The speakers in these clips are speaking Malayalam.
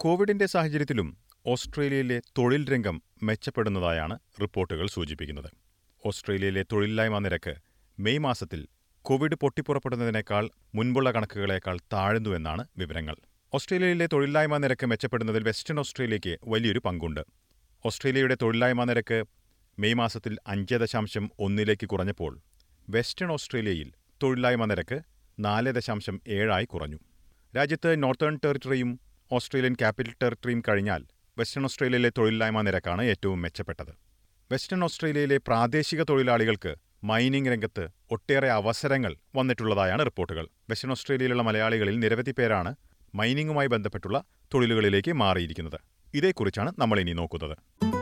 കോവിഡിന്റെ സാഹചര്യത്തിലും ഓസ്ട്രേലിയയിലെ തൊഴിൽ രംഗം മെച്ചപ്പെടുന്നതായാണ് റിപ്പോർട്ടുകൾ സൂചിപ്പിക്കുന്നത് ഓസ്ട്രേലിയയിലെ തൊഴിലില്ലായ്മ നിരക്ക് മെയ് മാസത്തിൽ കോവിഡ് പൊട്ടിപ്പുറപ്പെടുന്നതിനേക്കാൾ മുൻപുള്ള കണക്കുകളേക്കാൾ താഴ്ന്നുവെന്നാണ് വിവരങ്ങൾ ഓസ്ട്രേലിയയിലെ തൊഴിലില്ലായ്മ നിരക്ക് മെച്ചപ്പെടുന്നതിൽ വെസ്റ്റേൺ ഓസ്ട്രേലിയയ്ക്ക് വലിയൊരു പങ്കുണ്ട് ഓസ്ട്രേലിയയുടെ തൊഴിലില്ലായ്മ നിരക്ക് മെയ് മാസത്തിൽ അഞ്ച് ദശാംശം ഒന്നിലേക്ക് കുറഞ്ഞപ്പോൾ വെസ്റ്റേൺ ഓസ്ട്രേലിയയിൽ തൊഴിലില്ലായ്മ നിരക്ക് നാല് ദശാംശം ഏഴായി കുറഞ്ഞു രാജ്യത്ത് നോർത്തേൺ ടെറിട്ടറിയും ഓസ്ട്രേലിയൻ ക്യാപിറ്റൽ ടെറിട്ടറിയും കഴിഞ്ഞാൽ വെസ്റ്റേൺ ഓസ്ട്രേലിയയിലെ തൊഴിലില്ലായ്മ നിരക്കാണ് ഏറ്റവും മെച്ചപ്പെട്ടത് വെസ്റ്റേൺ ഓസ്ട്രേലിയയിലെ പ്രാദേശിക തൊഴിലാളികൾക്ക് മൈനിംഗ് രംഗത്ത് ഒട്ടേറെ അവസരങ്ങൾ വന്നിട്ടുള്ളതായാണ് റിപ്പോർട്ടുകൾ വെസ്റ്റേൺ ഓസ്ട്രേലിയയിലുള്ള മലയാളികളിൽ നിരവധി പേരാണ് മൈനിങ്ങുമായി ബന്ധപ്പെട്ടുള്ള തൊഴിലുകളിലേക്ക് മാറിയിരിക്കുന്നത് ഇതേക്കുറിച്ചാണ് നമ്മൾ ഇനി നോക്കുന്നത്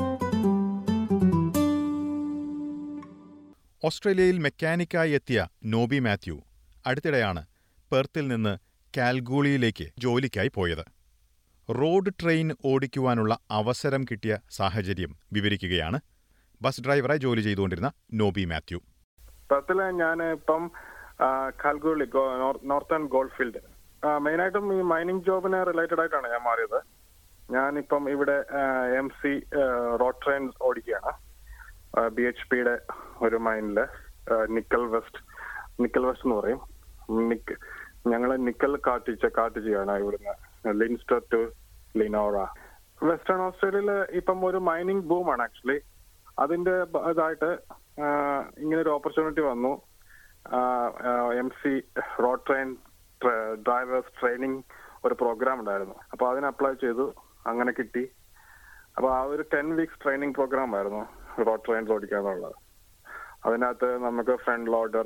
ഓസ്ട്രേലിയയിൽ മെക്കാനിക്കായി എത്തിയ നോബി മാത്യു അടുത്തിടെയാണ് പെർത്തിൽ നിന്ന് കാൽഗൂളിയിലേക്ക് ജോലിക്കായി പോയത് റോഡ് ട്രെയിൻ ഓടിക്കുവാനുള്ള അവസരം കിട്ടിയ സാഹചര്യം വിവരിക്കുകയാണ് ബസ് ഡ്രൈവറായി ജോലി ചെയ്തുകൊണ്ടിരുന്ന നോബി മാത്യു പെർത്തില് ഞാൻ ഇപ്പം കാൽഗുളി നോർത്തേൺ ഗോൾഡ് ഫീൽഡ് മെയിനായിട്ടും ഈ മൈനിങ് ജോബിന് റിലേറ്റഡ് ആയിട്ടാണ് ഞാൻ മാറിയത് ഞാനിപ്പം ഇവിടെ എം സി റോഡ് ട്രെയിൻ ഓടിക്കുകയാണ് ബി എച്ച് പിയുടെ ഒരു മൈനില് നിക്കൽ വെസ്റ്റ് നിക്കൽ വെസ്റ്റ് എന്ന് പറയും നിക്ക് ഞങ്ങൾ നിക്കൽ കാട്ടിച്ച കാട്ട് ചെയ്യാണ് ഇവിടുന്ന് ലിൻസ്റ്റർ ടു ലിനോറ വെസ്റ്റേൺ ഓസ്ട്രേലിയയിൽ ഇപ്പം ഒരു മൈനിങ് ബൂമാണ് ആക്ച്വലി അതിന്റെ ഇതായിട്ട് ഇങ്ങനെ ഒരു ഓപ്പർച്യൂണിറ്റി വന്നു M C road train drivers training ഒരു പ്രോഗ്രാം ഉണ്ടായിരുന്നു അപ്പൊ അതിന് അപ്ലൈ ചെയ്തു അങ്ങനെ കിട്ടി അപ്പൊ ആ ഒരു ടെൻ വീക്സ് ട്രെയിനിങ് പ്രോഗ്രാം ആയിരുന്നു റോഡ് ട്രെയിൻസ് ഓടിക്കാന്നുള്ളത് അതിനകത്ത് നമുക്ക് ഫ്രണ്ട് ലോഡർ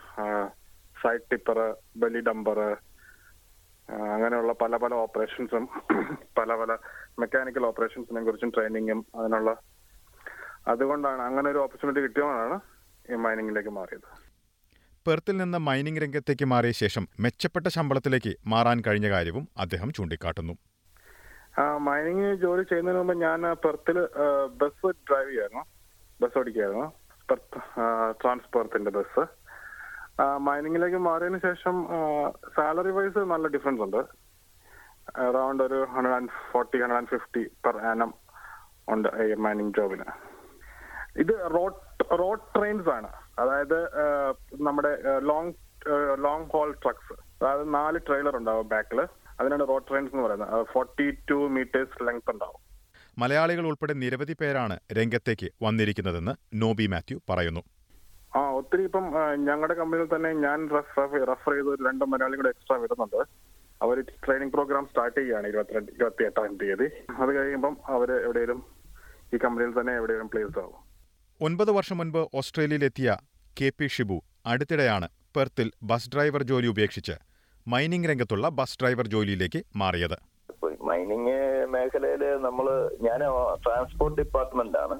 സൈഡ് ടിപ്പർ ബലി ഡംബർ അങ്ങനെയുള്ള പല പല ഓപ്പറേഷൻസും പല പല മെക്കാനിക്കൽ ഓപ്പറേഷൻസിനെ കുറിച്ചും ട്രെയിനിങ്ങും അതിനുള്ള അതുകൊണ്ടാണ് അങ്ങനെ ഒരു ഓപ്പർച്യൂണിറ്റി കിട്ടിയതുകൊണ്ടാണ് ഈ മൈനിങ്ങിലേക്ക് മാറിയത് പെർത്തിൽ നിന്ന് മൈനിംഗ് രംഗത്തേക്ക് മാറിയ ശേഷം മെച്ചപ്പെട്ട ശമ്പളത്തിലേക്ക് മാറാൻ കഴിഞ്ഞ കാര്യവും അദ്ദേഹം ചൂണ്ടിക്കാട്ടുന്നു മൈനിങ് ജോലി ചെയ്യുന്നതിന് മുമ്പ് ഞാൻ പെർത്തിൽ ബസ് ഡ്രൈവ് ചെയ്യായിരുന്നു ബസ് ഓടിക്കായിരുന്നു ട്രാൻസ്പോർട്ടിന്റെ ബസ് മൈനിങ്ങിലേക്ക് മാറിയതിനു ശേഷം സാലറി വൈസ് നല്ല ഡിഫറൻസ് ഉണ്ട് അറൌണ്ട് ഒരു hundred and forty hundred and fifty per annum ഉണ്ട് ഈ മൈനിങ് ജോബിന് ഇത് റോഡ് റോഡ് ട്രെയിൻസ് ആണ് അതായത് നമ്മുടെ ലോങ് ലോങ് ഹോൾ ട്രക്സ് അതായത് നാല് ട്രെയിലർ ഉണ്ടാവും ബാക്കിൽ അതിനാണ് റോഡ് ട്രെയിൻസ് എന്ന് പറയുന്നത് ഫോർട്ടി ടു മീറ്റേഴ്സ് ലെങ്ത് ഉണ്ടാവും മലയാളികൾ ഉൾപ്പെടെ നിരവധി പേരാണ് രംഗത്തേക്ക് വന്നിരിക്കുന്നതെന്ന് നോബി മാത്യു പറയുന്നു ആ ഒത്തിരി ഇപ്പം ഞങ്ങളുടെ കമ്പനിയിൽ തന്നെ ഞാൻ റെഫർ ചെയ്ത് ഒരു രണ്ട് മലയാളികൾ കൂടെ എക്സ്ട്രാ വരുന്നുണ്ട് അവർ ട്രെയിനിങ് പ്രോഗ്രാം സ്റ്റാർട്ട് ചെയ്യുകയാണ് ഇരുപത്തിരണ്ട് ഇരുപത്തി എട്ടാം തീയതി അത് കഴിയുമ്പം അവർ എവിടെയും ഈ കമ്പനിയിൽ തന്നെ എവിടെയും പ്ലേസ്ഡ് ആവും ഒൻപത് വർഷം മുൻപ് ഓസ്ട്രേലിയയിലെത്തിയ കെ പി ഷിബു അടുത്തിടെയാണ് പെർത്തിൽ ബസ് ഡ്രൈവർ ജോലി ഉപേക്ഷിച്ച് മൈനിംഗ് രംഗത്തുള്ള ബസ് ഡ്രൈവർ ജോലിയിലേക്ക് മാറിയത് മൈനിങ് മേഖലയിൽ നമ്മൾ ഞാൻ ട്രാൻസ്പോർട്ട് ഡിപ്പാർട്ട്മെന്റാണ്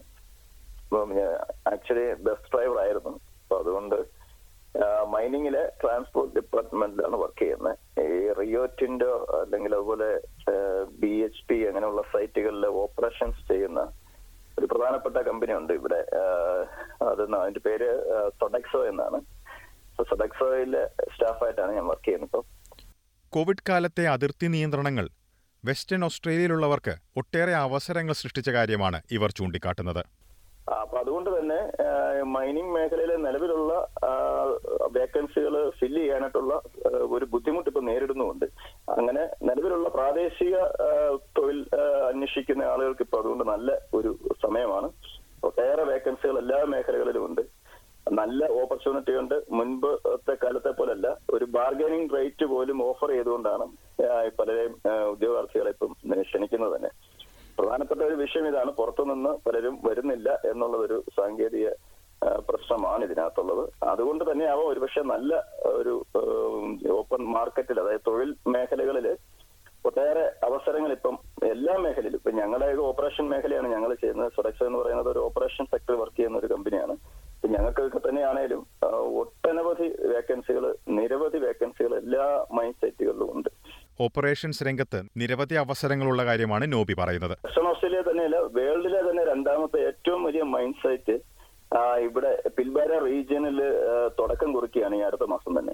ആക്ച്വലി ബസ് ഡ്രൈവർ ആയിരുന്നു അപ്പൊ അതുകൊണ്ട് മൈനിങ്ങിലെ ട്രാൻസ്പോർട്ട് ഡിപ്പാർട്ട്മെന്റിലാണ് വർക്ക് ചെയ്യുന്നത് ഈ റിയോറ്റിൻഡോ അല്ലെങ്കിൽ അതുപോലെ ബി എച്ച് പി അങ്ങനെയുള്ള സൈറ്റുകളിലെ ഓപ്പറേഷൻസ് ചെയ്യുന്ന ഒരു പ്രധാനപ്പെട്ട കമ്പനി ഉണ്ട് ഇവിടെ അത് അതിന്റെ പേര് സൊഡക്സോ എന്നാണ് സൊഡക്സോയിലെ സ്റ്റാഫായിട്ടാണ് ഞാൻ വർക്ക് ചെയ്യുന്നത് ഇപ്പോൾ കോവിഡ് കാലത്തെ അതിർത്തി നിയന്ത്രണങ്ങൾ വെസ്റ്റേൺ ഓസ്ട്രേലിയയിലുള്ളവർക്ക് ഒട്ടേറെ അവസരങ്ങൾ സൃഷ്ടിച്ച കാര്യമാണ് ഇവർ ചൂണ്ടിക്കാട്ടുന്നത് അപ്പൊ അതുകൊണ്ട് തന്നെ മൈനിങ് മേഖലയിലെ നിലവിലുള്ള വേക്കൻസികൾ ഫില്ല് ചെയ്യാനായിട്ടുള്ള ഒരു ബുദ്ധിമുട്ട് ഇപ്പൊ നേരിടുന്നുമുണ്ട് അങ്ങനെ നിലവിലുള്ള പ്രാദേശിക തൊഴിൽ അന്വേഷിക്കുന്ന ആളുകൾക്ക് ഇപ്പൊ അതുകൊണ്ട് നല്ല ഒരു സമയമാണ് ഒട്ടേറെ വേക്കൻസികൾ എല്ലാ മേഖലകളിലും ഉണ്ട് നല്ല ഓപ്പർച്യൂണിറ്റി ഉണ്ട് മുൻപത്തെ കാലത്തെ പോലല്ല ഒരു ബാർഗനിങ് റേറ്റ് പോലും ഓഫർ ചെയ്തുകൊണ്ടാണ് പലരെയും ഉദ്യോഗാർത്ഥികളെ ഇപ്പം ക്ഷണിക്കുന്നത് തന്നെ പ്രധാനപ്പെട്ട ഒരു വിഷയം ഇതാണ് പുറത്തുനിന്ന് പലരും വരുന്നില്ല എന്നുള്ളതൊരു സാങ്കേതിക പ്രശ്നമാണ് ഇതിനകത്തുള്ളത് അതുകൊണ്ട് തന്നെയാവാം ഒരുപക്ഷെ നല്ല ഒരു ഓപ്പൺ മാർക്കറ്റിൽ അതായത് തൊഴിൽ മേഖലകളിൽ ഒട്ടേറെ അവസരങ്ങൾ ഇപ്പം എല്ലാ മേഖലയിലും ഇപ്പൊ ഞങ്ങളുടെ ഓപ്പറേഷൻ മേഖലയാണ് ഞങ്ങൾ ചെയ്യുന്നത് സുരക്ഷ എന്ന് പറയുന്നത് ഒരു ഓപ്പറേഷൻ സെക്ടർ വർക്ക് ചെയ്യുന്ന ഒരു കമ്പനിയാണ് ഞങ്ങൾക്കൊക്കെ തന്നെയാണേലും ഒട്ടനവധി വേക്കൻസികൾ നിരവധി വേക്കൻസികൾ എല്ലാ മൈൻ സൈറ്റുകളിലും ഉണ്ട് ഓപ്പറേഷൻസ് രംഗത്ത് നിരവധി അവസരങ്ങളുള്ള കാര്യമാണ് നോബി പറയുന്നത് വെസ്റ്റേൺ ഓസ്ട്രേലിയ തന്നെയല്ല വേൾഡിലെ തന്നെ രണ്ടാമത്തെ ഏറ്റവും വലിയ മൈൻ സൈറ്റ് ഇവിടെ പിൽബാര റീജിയനിൽ തുടക്കം കുറിക്കുകയാണ് ഈ അടുത്ത മാസം തന്നെ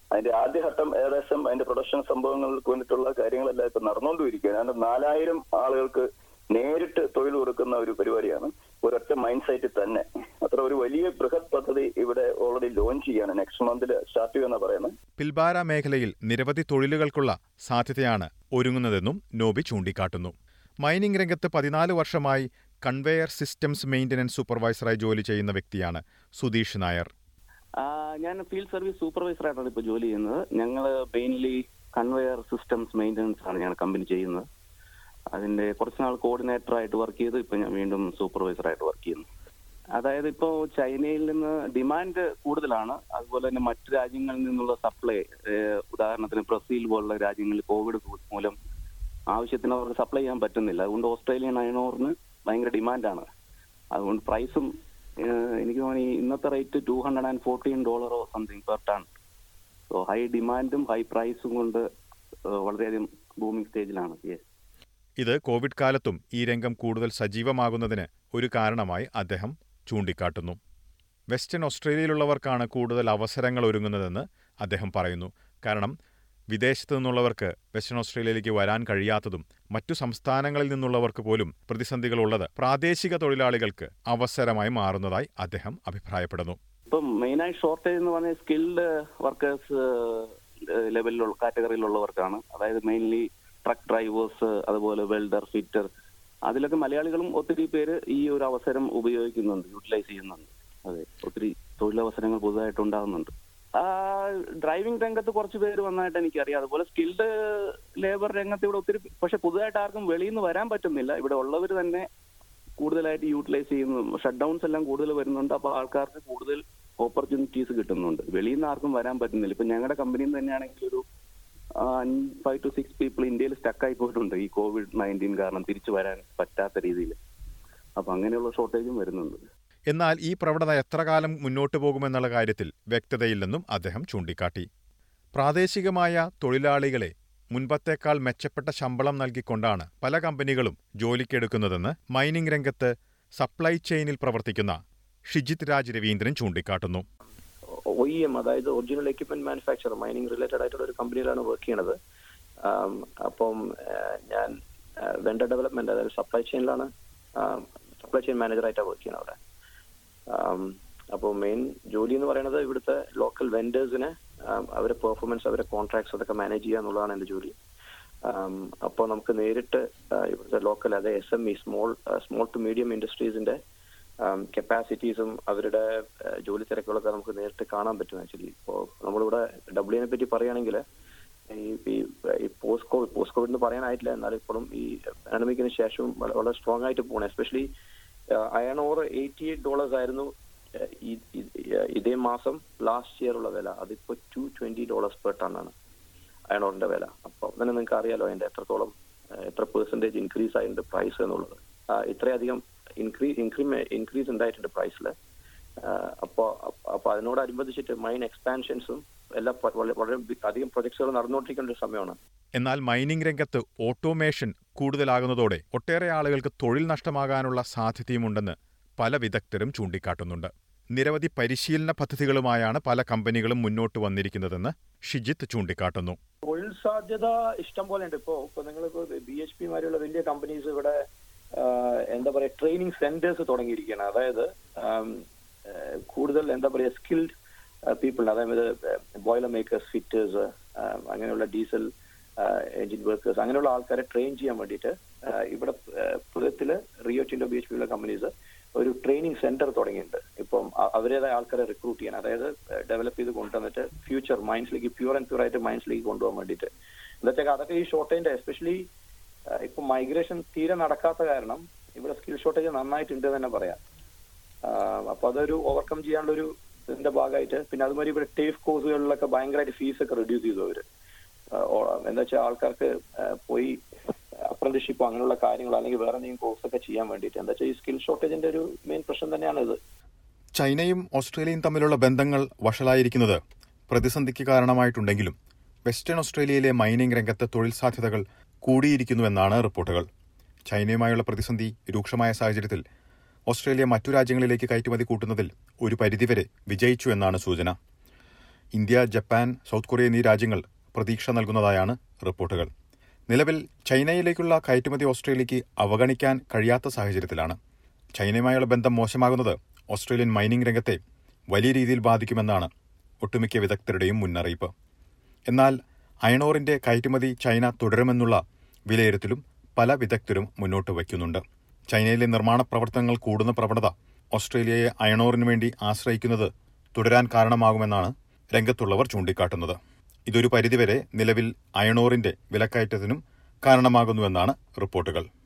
അതിന്റെ ആദ്യഘട്ടം ഏകദേശം അതിന്റെ പ്രൊഡക്ഷൻ സംഭവങ്ങൾക്ക് വേണ്ടിയിട്ടുള്ള കാര്യങ്ങളെല്ലാം ഇപ്പൊ നടന്നുകൊണ്ടിരിക്കുകയാണ് അതിന്റെ നാലായിരം ആളുകൾക്ക് നേരിട്ട് തൊഴിൽ കൊടുക്കുന്ന ഒരു പരിപാടിയാണ് ഒരൊറ്റ മൈൻഡ് സൈറ്റിൽ തന്നെ അത്ര ഒരു വലിയ ബൃഹത് പദ്ധതി ഇവിടെ ഓൾറെഡി ലോഞ്ച് ചെയ്യാണ് നെക്സ്റ്റ് മന്തിൽ സ്റ്റാർട്ട് ചെയ്യുമെന്നാണ് പറയുന്നത് പിൽബാര മേഖലയിൽ നിരവധി തൊഴിലുകൾക്കുള്ള സാധ്യതയാണ് ഒരുങ്ങുന്നതെന്നും നോബി ചൂണ്ടിക്കാട്ടുന്നു മൈനിംഗ് രംഗത്ത് പതിനാല് വർഷമായി കൺവെയർ സിസ്റ്റംസ് മെയിന്റനൻസ് സൂപ്പർവൈസറായി ജോലി ചെയ്യുന്ന വ്യക്തിയാണ് സുധീഷ് നായർ ആ, ഞാൻ ഫീൽഡ് സർവീസ് സൂപ്പർവൈസർ ആയിട്ടാണ് ഇപ്പോൾ ജോലി ചെയ്യുന്നത് ഞങ്ങൾ മെയിൻലി കൺവെയർ സിസ്റ്റംസ് മെയിൻ്റനൻസ് ആണ് ഞങ്ങൾ കമ്പനി ചെയ്യുന്നത് അതിന്റെ കുറച്ച് നാൾ കോർഡിനേറ്റർ ആയിട്ട് വർക്ക് ചെയ്തു ഇപ്പൊ ഞാൻ വീണ്ടും സൂപ്പർവൈസർ ആയിട്ട് വർക്ക് ചെയ്യുന്നു അതായത് ഇപ്പോൾ ചൈനയിൽ നിന്ന് ഡിമാൻഡ് കൂടുതലാണ് അതുപോലെ തന്നെ മറ്റു രാജ്യങ്ങളിൽ നിന്നുള്ള സപ്ലൈ ഉദാഹരണത്തിന് ബ്രസീൽ പോലുള്ള രാജ്യങ്ങളിൽ കോവിഡ് മൂലം ആവശ്യത്തിന് അവർക്ക് സപ്ലൈ ചെയ്യാൻ പറ്റുന്നില്ല അതുകൊണ്ട് ഓസ്ട്രേലിയൻ അയണോറിന് ഭയങ്കര ഡിമാൻഡാണ് അതുകൊണ്ട് പ്രൈസും എനിക്ക് തോന്നി ഇന്നത്തെ rate two hundred and fourteen ഡോളറോ something per ton so high ഡിമാൻഡും ഹൈ പ്രൈസും കൊണ്ട് ഏഹ്, വളരെയധികം ബൂമിംഗ് സ്റ്റേജിലാണ് യെസ് ഇത് കോവിഡ് കാലത്തും ഈ രംഗം കൂടുതൽ സജീവമാകുന്നതിന് ഒരു കാരണമായി അദ്ദേഹം ചൂണ്ടിക്കാട്ടുന്നു വെസ്റ്റേൺ ഓസ്ട്രേലിയയിലുള്ളവർക്കാണ് കൂടുതൽ അവസരങ്ങൾ ഒരുങ്ങുന്നതെന്ന് അദ്ദേഹം പറയുന്നു കാരണം വിദേശത്തു നിന്നുള്ളവർക്ക് വെസ്റ്റേൺ ഓസ്ട്രേലിയയിലേക്ക് വരാൻ കഴിയാത്തതും മറ്റു സംസ്ഥാനങ്ങളിൽ നിന്നുള്ളവർക്ക് പോലും പ്രതിസന്ധികളുള്ളത് പ്രാദേശിക തൊഴിലാളികൾക്ക് അവസരമായി മാറുന്നതായി അദ്ദേഹം അഭിപ്രായപ്പെടുന്നു ഇപ്പം മെയിനായി ഷോർട്ടേജ് എന്ന് പറഞ്ഞാൽ സ്കിൽഡ് വർക്കേഴ്സ് ലെവലിലുള്ള കാറ്റഗറിയിലുള്ളവർക്കാണ് അതായത് മെയിൻലി ട്രക്ക് ഡ്രൈവേഴ്സ് അതുപോലെ വെൽഡർ ഫിറ്റർ അതിലൊക്കെ മലയാളികളും ഒത്തിരി പേര് ഈ ഒരു അവസരം ഉപയോഗിക്കുന്നുണ്ട് യൂട്ടിലൈസ് ചെയ്യുന്നുണ്ട് അതെ ഒത്തിരി തൊഴിലവസരങ്ങൾ പുതുതായിട്ട് ഉണ്ടാകുന്നുണ്ട് ആ, ഡ്രൈവിംഗ് രംഗത്ത് കുറച്ച് പേര് വന്നതായിട്ട് എനിക്കറിയാം അതുപോലെ സ്കിൽഡ് ലേബർ രംഗത്ത് ഇവിടെ ഒത്തിരി പക്ഷെ പുതുതായിട്ട് ആർക്കും വെളിയിൽ നിന്ന് വരാൻ പറ്റുന്നില്ല ഇവിടെ ഉള്ളവർ തന്നെ കൂടുതലായിട്ട് യൂട്ടിലൈസ് ചെയ്യുന്നു ഷട്ട് ഡൗൺസ് എല്ലാം കൂടുതൽ വരുന്നുണ്ട് അപ്പോൾ ആൾക്കാർക്ക് കൂടുതൽ ഓപ്പർച്യൂണിറ്റീസ് കിട്ടുന്നുണ്ട് വെളിയിൽ നിന്ന് ആർക്കും വരാൻ പറ്റുന്നില്ല ഇപ്പൊ ഞങ്ങളുടെ കമ്പനിയിൽ നിന്ന് തന്നെയാണെങ്കിൽ ഒരു ഫൈവ് ടു സിക്സ് പീപ്പിൾ ഇന്ത്യയിൽ സ്റ്റക്ക് ആയി പോയിട്ടുണ്ട് ഈ കോവിഡ് നയൻറ്റീൻ കാരണം തിരിച്ചു വരാൻ പറ്റാത്ത രീതിയിൽ അപ്പൊ അങ്ങനെയുള്ള ഷോർട്ടേജും വരുന്നുണ്ട് എന്നാൽ ഈ പ്രവണത എത്ര കാലം മുന്നോട്ടു പോകുമെന്നുള്ള കാര്യത്തിൽ വ്യക്തതയില്ലെന്നും അദ്ദേഹം ചൂണ്ടിക്കാട്ടി പ്രാദേശികമായ തൊഴിലാളികളെ മുൻപത്തേക്കാൾ മെച്ചപ്പെട്ട ശമ്പളം നൽകിക്കൊണ്ടാണ് പല കമ്പനികളും ജോലിക്കെടുക്കുന്നതെന്ന് മൈനിംഗ് രംഗത്ത് സപ്ലൈ ചെയിനിൽ പ്രവർത്തിക്കുന്ന ഷിജിത് രാജ് രവീന്ദ്രൻ ചൂണ്ടിക്കാട്ടുന്നു ഒ ഇ എം അതായത് original equipment manufacture mining related ആയിട്ടുള്ള ഒരു കമ്പനിയിലാണ് വർക്ക് ചെയ്യണത് ആം, അപ്പം ആ, ഞാൻ വെണ്ടർ ഡെവലപ്മെന്റ് അതായത് സപ്ലൈ ചെയിനിലാണ് സപ്ലൈ ചെയിൻ മാനേജറായിട്ടാണ് വർക്ക് ചെയ്യണത് അവിടെ ആം, അപ്പോൾ മെയിൻ ജോലി എന്ന് പറയുന്നത് ഇവിടുത്തെ ലോക്കൽ വെൻഡേഴ്സിനെ അവരെ പെർഫോമൻസ് അവരെ കോൺട്രാക്ട്സ് അതൊക്കെ മാനേജ് ചെയ്യുക എന്നുള്ളതാണ് എൻ്റെ ജോലി അപ്പോൾ നമുക്ക് നേരിട്ട് ആ, ഇവിടുത്തെ ലോക്കൽ അതായത് S M E small small to medium ഇൻഡസ്ട്രീസിന്റെ കപ്പാസിറ്റീസും അവരുടെ ആ, ജോലി തിരക്കുകളൊക്കെ നമുക്ക് നേരിട്ട് കാണാൻ പറ്റും ആക്ച്വലി ഇപ്പോൾ നമ്മളിവിടെ ഡബ്ല്യുനെ പറ്റി പറയുകയാണെങ്കിൽ ഈ ഈ- ഈ പോസ്റ്റ് കോവിഡ് പോസ്റ്റ് കോവിഡ് എന്ന് പറയാനായിട്ടില്ല എന്നാലും ഇപ്പോഴും ഈ പാനമിക്കിന് ശേഷവും വള- വളരെ സ്ട്രോങ് ആയിട്ട് പോകണം especially iron over eighty eight dollars ആയിരുന്നു ആ, ഈ- ഈ- ഇതേ മാസം ലാസ്റ്റ് ഇയർ ഉള്ള വില അതിപ്പോ two twenty dollars per ton ആണ് അയൺ ഓറിന്റെ വില അപ്പോൾ തന്നെ നിങ്ങൾക്ക് അറിയാലോ അതിന്റെ എത്രത്തോളം ആ, എത്ര പെർസെന്റേജ് ഇൻക്രീസ് ആയിട്ടുണ്ട് പ്രൈസ് എന്നുള്ളത് ആ, ഇത്രയധികം ഇൻക്രീസ് ഇൻക്രിമെ ഇൻക്രീസ് ഉണ്ടായിട്ടുണ്ട് പ്രൈസിൽ അപ്പോൾ അപ്പോൾ അതിനോടനുബന്ധിച്ചിട്ട് മൈൻ എക്സ്പാൻഷൻസും എല്ലാം പ- വളരെ വളരെ ബി- അധികം പ്രൊജക്ട്സുകൾ നടന്നുകൊണ്ടിരിക്കേണ്ട ഒരു സമയമാണ് എന്നാൽ മൈനിംഗ് രംഗത്ത് ഓട്ടോമേഷൻ കൂടുതലാകുന്നതോടെ ഒട്ടേറെ ആളുകൾക്ക് തൊഴിൽ നഷ്ടമാകാനുള്ള സാധ്യതയുമുണ്ടെന്ന് പല വിദഗ്ധരും ചൂണ്ടിക്കാട്ടുന്നുണ്ട് നിരവധി പരിശീലന പദ്ധതികളുമായാണ് പല കമ്പനികളും മുന്നോട്ട് വന്നിരിക്കുന്നതെന്ന് ഷിജിത്ത് ചൂണ്ടിക്കാട്ടുന്നു തൊഴിൽ സാധ്യത ഇഷ്ടം പോലെ ഉണ്ട് ഇപ്പോ ഇപ്പൊ നിങ്ങളിപ്പോ ബി എച്ച് പി മാരിയുള്ള വലിയ കമ്പനീസ് ഇവിടെ ആ, എന്താ പറയാ ട്രെയിനിങ് സെന്റേഴ്സ് തുടങ്ങിയിരിക്കുകയാണ് അതായത് ആം, ആ, കൂടുതൽ എന്താ പറയാ സ്കിൽഡ് പീപ്പിൾ അതായത് ബോയിലർ മേക്കേഴ്സ് ഫിറ്റേഴ്സ് അങ്ങനെയുള്ള ഡീസൽ എഞ്ചിൻ വർക്കേഴ്സ് അങ്ങനെയുള്ള ആൾക്കാരെ ട്രെയിൻ ചെയ്യാൻ വേണ്ടിയിട്ട് ആ, ഇവിടെ പുറത്തില് Rio Tinto B H P ഉള്ള കമ്പനീസ് ഒരു ട്രെയിനിങ് സെന്റർ തുടങ്ങിയിട്ടുണ്ട് ഇപ്പം അ- അവരുടേതായ ആൾക്കാരെ റിക്രൂട്ട് ചെയ്യാൻ അതായത് ഡെവലപ്പ് ചെയ്ത് കൊണ്ടുവന്നിട്ട് ഫ്യൂച്ചർ മൈൻഡ്സിലേക്ക് പ്യൂർ ആൻഡ് പ്യൂർ ആയിട്ട് മൈൻഡ്സിലേക്ക് കൊണ്ടുപോകാൻ വേണ്ടിയിട്ട് എന്താ വെച്ചാൽ അതൊക്കെ ഈ ഷോർട്ടേജിന്റെ എസ്പെഷ്യലി ഇപ്പൊ മൈഗ്രേഷൻ തീരെ നടക്കാത്ത കാരണം ഇവിടെ സ്കിൽ ഷോർട്ടേജ് നന്നായിട്ടുണ്ട് എന്ന് തന്നെ പറയാം ആഹ് അപ്പൊ അതൊരു ഓവർകം ചെയ്യാനുള്ള ഒരു ഇതിന്റെ ഭാഗമായിട്ട് പിന്നെ അതുമാതിരി ഇവിടെ ടേഫ് കോഴ്സുകളിലൊക്കെ ഭയങ്കരമായിട്ട് ഫീസ് ഒക്കെ റെഡ്യൂസ് ചെയ്തു അവര് ആഹ് ഓ- എന്താ വെച്ചാൽ ആൾക്കാർക്ക് ആഹ് പോയി അപ്രന്റിഷിപ്പ് അങ്ങനെയുള്ള കാര്യങ്ങൾ അല്ലെങ്കിൽ വേറെ എന്തെങ്കിലും കോഴ്സ് ഒക്കെ ചെയ്യാൻ വേണ്ടിയിട്ട് എന്താ വെച്ചാൽ ഈ സ്കിൽ ഷോർട്ടേജിന്റെ ഒരു മെയിൻ പ്രശ്നം തന്നെയാണ് ഇത് ചൈനയും ഓസ്ട്രേലിയയും തമ്മിലുള്ള ബന്ധങ്ങൾ വഷളായിരിക്കുന്നത് പ്രതിസന്ധിക്ക് കാരണമായിട്ടുണ്ടെങ്കിലും വെസ്റ്റേൺ ഓസ്ട്രേലിയയിലെ മൈനിംഗ് രംഗത്ത് തൊഴിൽ സാധ്യതകൾ കൂടിയിരിക്കുന്നുവെന്നാണ് റിപ്പോർട്ടുകൾ ചൈനയുമായുള്ള പ്രതിസന്ധി രൂക്ഷമായ സാഹചര്യത്തിൽ ഓസ്ട്രേലിയ മറ്റു രാജ്യങ്ങളിലേക്ക് കയറ്റുമതി കൂട്ടുന്നതിൽ ഒരു പരിധിവരെ വിജയിച്ചു എന്നാണ് സൂചന ഇന്ത്യ ജപ്പാൻ സൗത്ത് കൊറിയ എന്നീ രാജ്യങ്ങൾ പ്രതീക്ഷ നൽകുന്നതായാണ് റിപ്പോർട്ടുകൾ നിലവിൽ ചൈനയിലേക്കുള്ള കയറ്റുമതി ഓസ്ട്രേലിയയ്ക്ക് അവഗണിക്കാൻ കഴിയാത്ത സാഹചര്യത്തിലാണ് ചൈനയുമായുള്ള ബന്ധം മോശമാകുന്നത് ഓസ്ട്രേലിയൻ മൈനിംഗ് രംഗത്തെ വലിയ രീതിയിൽ ബാധിക്കുമെന്നാണ് ഒട്ടുമിക്ക വിദഗ്ധരുടെയും മുന്നറിയിപ്പ് എന്നാൽ അയണോറിന്റെ കയറ്റുമതി ചൈന തുടരുമെന്നുള്ള വിലയിരുത്തലും പല വിദഗ്ധരും മുന്നോട്ട് വയ്ക്കുന്നുണ്ട് ചൈനയിലെ നിർമ്മാണ പ്രവർത്തനങ്ങൾ കൂടുന്ന പ്രവണത ഓസ്ട്രേലിയയെ അയണോറിനു വേണ്ടി ആശ്രയിക്കുന്നത് തുടരാൻ കാരണമാകുമെന്നാണ് രംഗത്തുള്ളവർ ചൂണ്ടിക്കാട്ടുന്നത് ഇതൊരു പരിധിവരെ നിലവിൽ അയണോറിന്റെ വിലക്കയറ്റത്തിനും കാരണമാകുന്നുവെന്നാണ് റിപ്പോർട്ടുകൾ